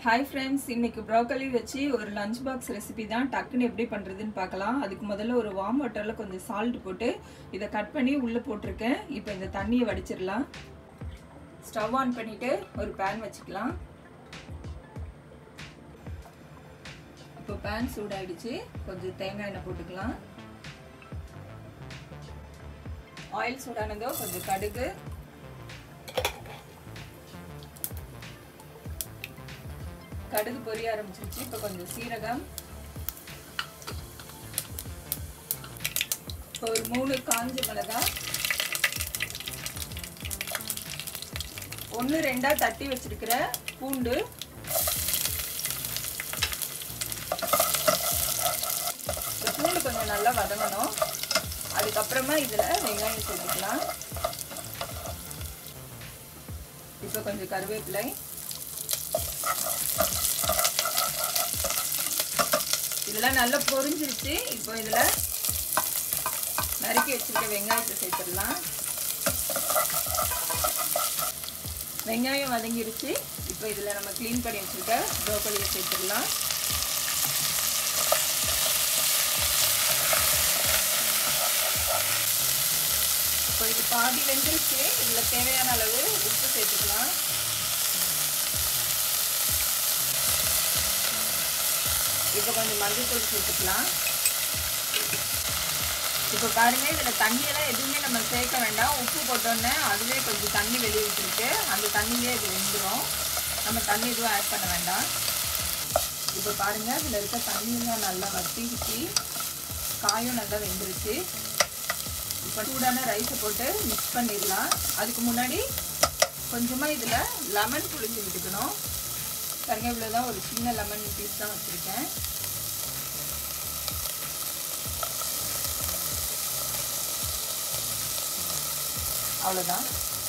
hi friends இன்னைக்கு broccoli வச்சு ஒரு லஞ்ச் பாக்ஸ் ரெசிபி தான் டக்குன்னு எப்படி பண்ணுறதுன்னு பார்க்கலாம் அதுக்கு முதல்ல ஒரு வார்ம் வாட்டரில் கொஞ்சம் சால்ட் போட்டு இதை கட் பண்ணி உள்ளே போட்டிருக்கேன் இப்போ இந்த தண்ணியை வடிச்சிடலாம் ஸ்டவ் ஆன் பண்ணிவிட்டு ஒரு பேன் வச்சுக்கலாம் இப்போ பேன் சூடாயிடுச்சு கொஞ்சம் தேங்காய் எண்ணெய் போட்டுக்கலாம் ஆயில் சூடானதோ கொஞ்சம் கடுகு கடுகு பொரிய ஆரம்பிச்சிருச்சு இப்போ கொஞ்சம் சீரகம் ஒரு மூணு காஞ்ச மிளகாய் ஒன்று ரெண்டாக தட்டி வச்சிருக்கிற பூண்டு பூண்டு கொஞ்சம் நல்லா வதங்கணும் அதுக்கப்புறமா இதில் வெங்காயம் சேர்த்துக்கலாம் இப்போ கொஞ்சம் கருவேப்பிலை இதெல்லாம் நல்லா பொரிஞ்சிருச்சு இப்போ இதில் நறுக்கி வச்சுருக்க வெங்காயத்தை சேர்த்துடலாம் வெங்காயம் வதங்கிருச்சு இப்போ இதில் நம்ம க்ளீன் பண்ணி வச்சுருக்க ப்ரோக்கலியை சேர்த்துடலாம் இப்போ இது பாதி வெந்துருச்சு இதில் தேவையான அளவு உப்பு சேர்த்துக்கலாம் இப்போ கொஞ்சம் மஞ்சள் தூள் சேர்த்துக்கலாம் இப்போ பாருங்க இதில் தண்ணியெல்லாம் எதுவுமே நம்ம சேர்க்க வேண்டாம் உப்பு போட்டோன்னே அதுவே கொஞ்சம் தண்ணி வெளியே விட்டுருக்கு அந்த தண்ணியிலே இது வெந்துடும் நம்ம தண்ணி எதுவும் ஆட் பண்ண வேண்டாம் இப்போ பாருங்கள் இதில் இருக்க தண்ணியெல்லாம் நல்லா வத்திக்கிச்சு காயும் நல்லா வெந்துருச்சு இப்போ சூடான ரைஸை போட்டு மிக்ஸ் பண்ணிடலாம் அதுக்கு முன்னாடி கொஞ்சமாக இதில் லெமன் புளிஞ்சு விட்டுக்கணும் பாருங்க இவ்வளோதான் ஒரு சின்ன லெமன் பீஸ் தான் வச்சுருக்கேன் அவ்வளோதான்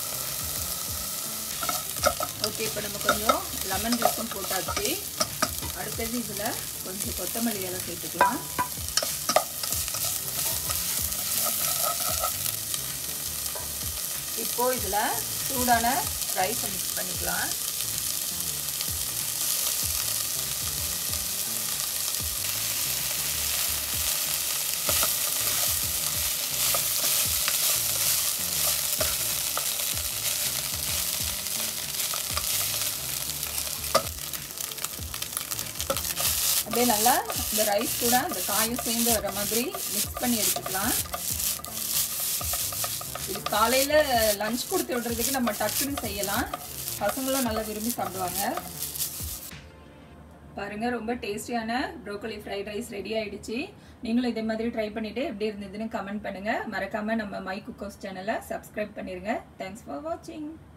ஓகே இப்போ நம்ம கொஞ்சம் லெமன் ஜூஸும் போட்டாச்சு அடுத்தது இதில் கொஞ்சம் கொத்தமல்லி இலை சேர்த்துக்கலாம் இப்போ இதில் சூடான ரைஸை மிக்ஸ் பண்ணிக்கலாம் அப்படியே நல்லா இந்த ரைஸ் கூட அந்த காயும் சேர்ந்து வர மாதிரி மிக்ஸ் பண்ணி எடுத்துக்கலாம் இது காலையில் லஞ்ச் கொடுத்து விடுறதுக்கு நம்ம டக்குன்னு செய்யலாம் பசங்களும் நல்லா விரும்பி சாப்பிடுவாங்க பாருங்க ரொம்ப டேஸ்டியான ப்ரோக்கலி ஃப்ரைட் ரைஸ் ரெடி ஆயிடுச்சு நீங்களும் இதே மாதிரி ட்ரை பண்ணிட்டு எப்படி இருந்ததுன்னு கமெண்ட் பண்ணுங்க மறக்காம நம்ம மை குக்கோஸ் சேனலை சப்ஸ்கிரைப் பண்ணிருங்க தேங்க்ஸ் ஃபார் வாட்சிங்